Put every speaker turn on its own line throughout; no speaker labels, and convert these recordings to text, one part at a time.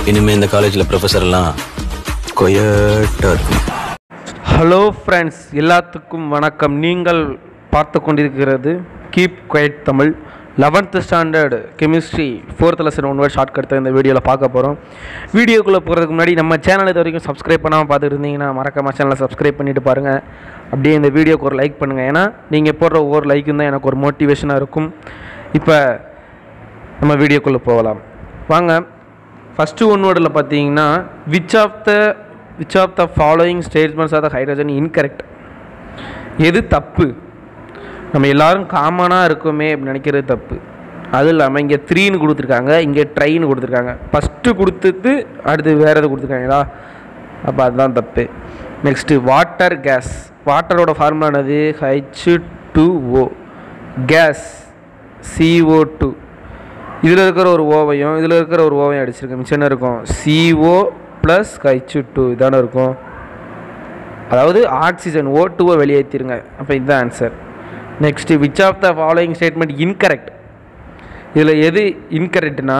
இனிமே இந்த காலேஜில் ப்ரொஃபஸர் எல்லாம் கொயட்டா இருக்கும்
ஹலோ ஃப்ரெண்ட்ஸ் எல்லாத்துக்கும் வணக்கம் நீங்கள் பார்த்து கொண்டிருக்கிறது keep quiet Tamil eleventh standard chemistry fourth lesson one word short cut இந்த வீடியோவில் பார்க்க போகிறோம் வீடியோக்குள்ளே போகிறதுக்கு முன்னாடி நம்ம சேனல் இது வரைக்கும் சப்ஸ்கிரைப் பண்ணாமல் பார்த்துட்டு இருந்தீங்கன்னா மறக்காம சேனலை சப்ஸ்கிரைப் பண்ணிட்டு பாருங்கள் அப்படியே இந்த வீடியோக்கு ஒரு லைக் பண்ணுங்கள் ஏன்னா நீங்கள் போடுற ஒவ்வொரு லைக்கும் தான் எனக்கு ஒரு மோட்டிவேஷனாக இருக்கும் இப்போ நம்ம வீடியோக்குள்ளே போகலாம் வாங்க ஃபஸ்ட்டு ஒன் வேர்டில் பார்த்தீங்கன்னா which of the which of the following statements of the hydrogen incorrect எது தப்பு நம்ம எல்லாரும் காமனாக இருக்குமே அப்படின்னு நினைக்கிறது தப்பு அது இல்லாமல் இங்கே த்ரீன்னு கொடுத்துருக்காங்க இங்கே ட்ரைன்னு கொடுத்துருக்காங்க ஃபஸ்ட்டு கொடுத்துட்டு அடுத்து வேறு எது கொடுத்துருக்காங்களா அப்போ அதுதான் தப்பு நெக்ஸ்ட்டு வாட்டர் கேஸ் வாட்டரோட ஃபார்முலா என்னது H two O gas CO two இதில் இருக்கிற ஒரு ஓவையும் இதில் இருக்கிற ஒரு ஓவையும் அடிச்சிருக்கேன் மிச்சம் என்ன இருக்கும் சிஓ ப்ளஸ் ஹைச் டூ இதானே இருக்கும் அதாவது ஆக்சிஜன் ஓ டூவை வெளியேற்றிருங்க அப்போ இதுதான் answer next which of the following statement incorrect இதில் எது இன்கரெக்ட்னா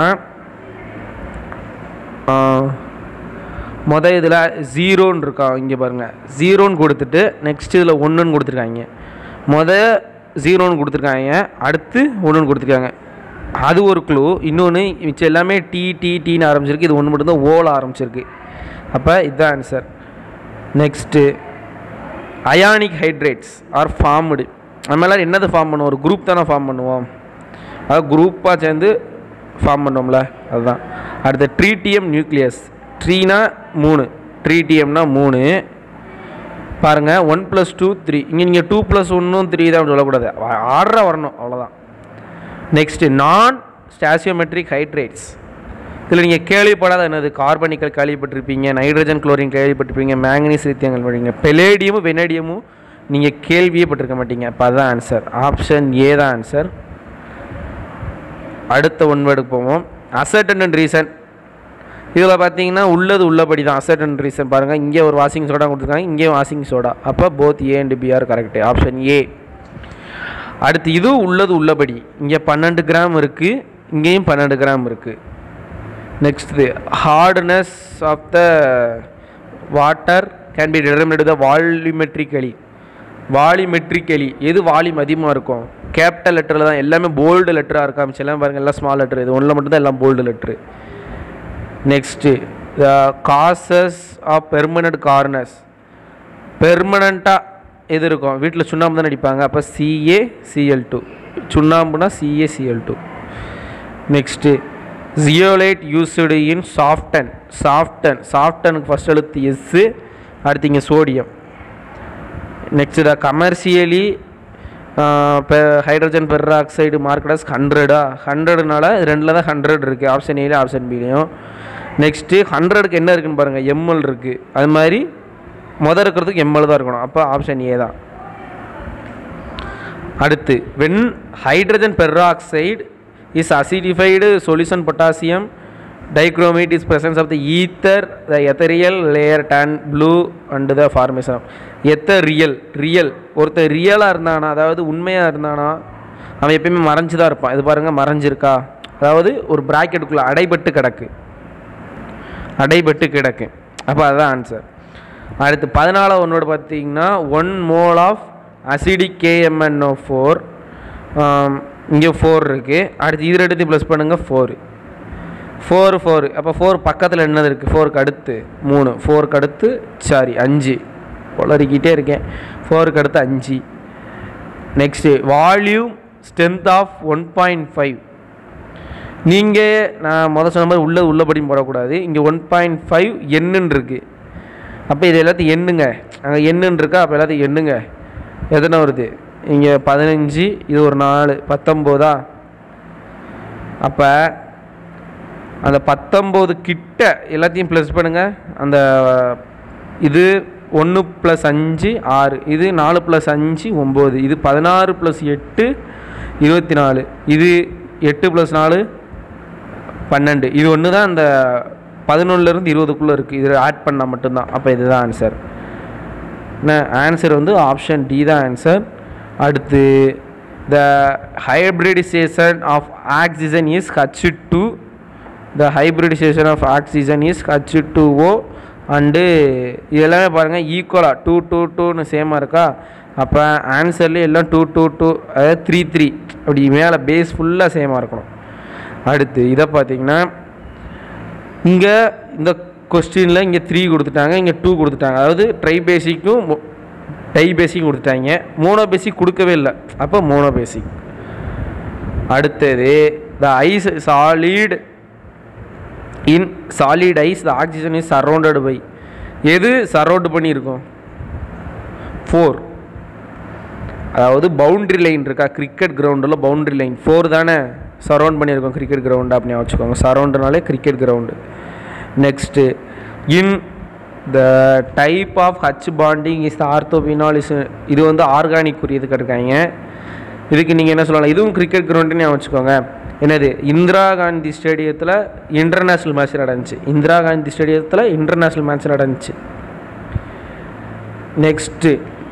மொதல் இதில் ஜீரோன்னு இருக்கா இங்கே பாருங்கள் ஜீரோன்னு கொடுத்துட்டு நெக்ஸ்ட் இதில் ஒன்றுன்னு கொடுத்துருக்காங்க மொதல் ஜீரோன்னு கொடுத்துருக்காங்க அடுத்து ஒன்றுன்னு கொடுத்துருக்காங்க அது ஒரு க்ளூ இன்னொன்று மிச்சம் எல்லாமே டி டி டின்னு ஆரம்பிச்சிருக்கு இது ஒன்று மட்டும்தான் ஓல ஆரம்பிச்சிருக்கு அப்போ இதுதான் answer next ionic hydrates are formed நம்ம எல்லோரும் என்னது ஃபார்ம் பண்ணுவோம் ஒரு குரூப் தானே ஃபார்ம் பண்ணுவோம் அதாவது குரூப்பாக சேர்ந்து ஃபார்ம் பண்ணோம்ல அதுதான் அடுத்த ட்ரீடிஎம் நியூக்ளியஸ் ட்ரீனா மூணு ட்ரீடிஎம்னா மூணு பாருங்கள் ஒன் ப்ளஸ் டூ த்ரீ இங்கே நீங்கள் டூ ப்ளஸ் ஒன்றும் த்ரீ தான் சொல்லக்கூடாது ஆர்டராக வரணும் அவ்வளோதான் நெக்ஸ்ட்டு நான் ஸ்டாசியோமெட்ரிக் ஹைட்ரேட்ஸ் இதில் நீங்கள் கேள்விப்படாத என்னது கார்பனிக்கல் கேள்விப்பட்டிருப்பீங்க நைட்ரஜன் குளோரின் கேள்விப்பட்டிருப்பீங்க மேங்கனீஸ் லித்தியம் கேள்விப்பட்டீங்க பெலேடியமும் வெனடியமும் நீங்கள் கேள்வியே பட்டிருக்க மாட்டீங்க அப்போ அதுதான் ஆன்சர் ஆப்ஷன் ஏ தான் ஆன்சர் அடுத்த ஒன் வேர்டுக்கு போவோம் அசட் அண்ட் ரீசன் இதில் பார்த்தீங்கன்னா உள்ளது உள்ளபடி தான் அசட் அண்ட் ரீசன் பாருங்கள் இங்கே ஒரு வாஷிங் சோடா கொடுத்துருக்காங்க இங்கேயும் வாஷிங் சோடா அப்போ both A and B are correct option A அடுத்து இதுவும் உள்ளது உள்ளபடி இங்கே பன்னெண்டு கிராம் இருக்குது இங்கேயும் பன்னெண்டு கிராம் இருக்குது next hardness of the water can be determined the volumetrically volumetrically எது வால்யூம் அதிகமாக இருக்கும் கேபிட்டல் லெட்டரில் தான் எல்லாமே போல்டு லெட்டராக இருக்கா மிச்சம் எல்லாம் பாருங்கள் எல்லாம் ஸ்மால் லெட்டர் இது ஒன்றில் மட்டும்தான் எல்லாம் bold letter next the causes of permanent hardness பெர்மனண்ட்டாக எது இருக்கும் வீட்டில் சுண்ணாம்பு தான் அடிப்பாங்க அப்போ சிஏ சிஎல் டூ சுண்ணாம்புனா CA CL two next zeolite used in soften soften சாஃப்டனுக்கு ஃபஸ்ட் எழுத்து எஸ்ஸு அடுத்து இங்கே sodium next the commercially hydrogen peroxide marketed as ஹண்ட்ரடா ஹண்ட்ரடுனால ரெண்டில் தான் ஹண்ட்ரட் இருக்குது ஆப்ஷன் ஏல ஆப்ஷன் பிலையும் நெக்ஸ்ட்டு ஹண்ட்ரடுக்கு என்ன இருக்குன்னு பாருங்கள் எம்எல் இருக்குது அது மாதிரி மொதல் இருக்கிறதுக்கு எம்எல் தான் இருக்கணும் அப்போ ஆப்ஷன் ஏ தான் அடுத்து when hydrogen peroxide is acidified solution potassium dichromate is presence of the ether the ethereal layer tan blue and the formation of ether real real ஒருத்தர் ரியலாக இருந்தானா அதாவது உண்மையாக இருந்தானா அவன் எப்பயுமே மறைஞ்சு தான் இருப்பான் இது பாருங்கள் மறைஞ்சிருக்கா அதாவது ஒரு ப்ராக்கெட்டுக்குள்ளே அடைபட்டு கிடக்கு அடைபட்டு கிடக்கு அப்போ அதுதான் ஆன்சர் அடுத்து பதினாலாவது ஒன்னோட பார்த்தீங்கன்னா one mole of acetic KMnO four இங்கே ஃபோர் இருக்குது அடுத்து இது எடுத்து ப்ளஸ் பண்ணுங்கள் ஃபோர் ஃபோர் ஃபோர் அப்போ ஃபோர் பக்கத்தில் என்னது இருக்குது ஃபோருக்கு அடுத்து மூணு ஃபோருக்கு அடுத்து சாரி அஞ்சு உளறிக்கிட்டே இருக்கேன் ஃபோருக்கு அடுத்து அஞ்சு next volume strength of one point five நீங்கள் நான் முதல் சொன்ன மாதிரி உள்ளது உள்ளபடி போடக்கூடாது இங்கே ஒன் பாயிண்ட் ஃபைவ் எண்ணுன்னு இருக்குது அப்போ இது எல்லாத்தையும் எண்ணுங்க அங்கே எண்ணுன்னு இருக்கா அப்போ எல்லாத்தையும் எண்ணுங்க எத்தனை வருது இங்கே பதினஞ்சு இது ஒரு நாலு பத்தொம்போதா அப்போ அந்த பத்தொம்போது கிட்ட எல்லாத்தையும் ப்ளஸ் பண்ணுங்கள் அந்த இது ஒன்று ப்ளஸ் அஞ்சு ஆறு இது நாலு ப்ளஸ் அஞ்சு ஒம்பது இது பதினாறு ப்ளஸ் எட்டு இருபத்தி நாலு இது எட்டு ப்ளஸ் நாலு பன்னெண்டு இது ஒன்று தான் அந்த பதினொன்றுலேருந்து இருபதுக்குள்ளே இருக்குது இதில் ஆட் பண்ணால் மட்டும்தான் அப்போ இதுதான் ஆன்சர் என்ன ஆன்சர் வந்து ஆப்ஷன் டி தான் ஆன்சர் அடுத்து the hybridisation of oxygen is H two the hybridisation of oxygen is H two O and இதெல்லாமே பாருங்கள் ஈக்குவலாக டூ டூ டூன்னு சேமாக இருக்கா அப்போ ஆன்சர்லேயே எல்லாம் டூ டூ டூ அதாவது த்ரீ த்ரீ அப்படி மேலே பேஸ் ஃபுல்லாக சேமாக இருக்கணும் அடுத்து இதை பார்த்தீங்கன்னா இங்கே இந்த கொஸ்டினில் இங்கே த்ரீ கொடுத்துட்டாங்க இங்கே டூ கொடுத்துட்டாங்க அதாவது ட்ரை பேசிக்கும் டை பேசிக்கும் கொடுத்துட்டாங்க மோனோ பேசிக் கொடுக்கவே இல்லை அப்போ மோனோ பேசிக் அடுத்தது the ice solid in solid ice the oxygen is surrounded by எது சரௌண்ட் பண்ணியிருக்கோம் ஃபோர் அதாவது பவுண்ட்ரி லைன் இருக்கா கிரிக்கெட் கிரவுண்டில் பவுண்ட்ரி லைன் ஃபோர் தானே சரௌண்ட் பண்ணியிருக்கோம் கிரிக்கெட் கிரவுண்டு அப்படின்னு வச்சுக்கோங்க சரௌண்டுனாலே cricket ground next in the type of H bonding is the orthophenol is இது வந்து ஆர்கானிக் குறியதுக்கு இருக்காங்க இதுக்கு நீங்கள் என்ன சொல்லலாம் இதுவும் கிரிக்கெட் கிரவுண்டுன்னு வச்சுக்கோங்க என்னது இந்திரா காந்தி ஸ்டேடியத்தில் இன்டர்நேஷ்னல் மேட்ச் நடந்துச்சு இந்திரா காந்தி ஸ்டேடியத்தில் இன்டர்நேஷ்னல் மேட்ச் நடந்துச்சு next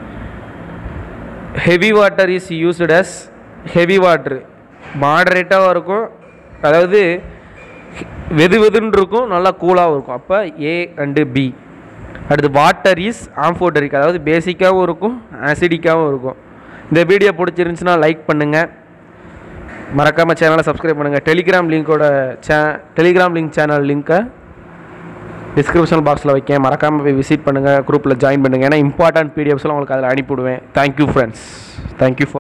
heavy water is used as heavy water மாடரேட்டாகவும் இருக்கும் அதாவது வெது வெதுன்னு இருக்கும் நல்லா கூலாகவும் இருக்கும் அப்போ ஏ அண்டு பி அடுத்து வாட்டர் இஸ் ஆம்ஃபோட்டரிக் அதாவது பேசிக்காகவும் இருக்கும் ஆசிடிக்காகவும் இருக்கும் இந்த வீடியோ பிடிச்சிருந்துச்சுன்னா லைக் பண்ணுங்கள் மறக்காமல் சேனலை சப்ஸ்கிரைப் பண்ணுங்கள் டெலிகிராம் லிங்க்கோட சே டெலிகிராம் லிங்க் சேனல் லிங்க்கை டிஸ்கிரிப்ஷன் பாக்ஸில் வைக்கேன் மறக்காமல் போய் விசிட் பண்ணுங்கள் குரூப்பில் ஜாயின் பண்ணுங்கள் ஏன்னா இம்பார்ட்டன்ட் பிடிஎஃப்ஸ்லாம் உங்களுக்கு அதில் அனுப்பிவிடுவேன் தேங்க்யூ ஃப்ரெண்ட்ஸ் தேங்க்யூ ஃபார்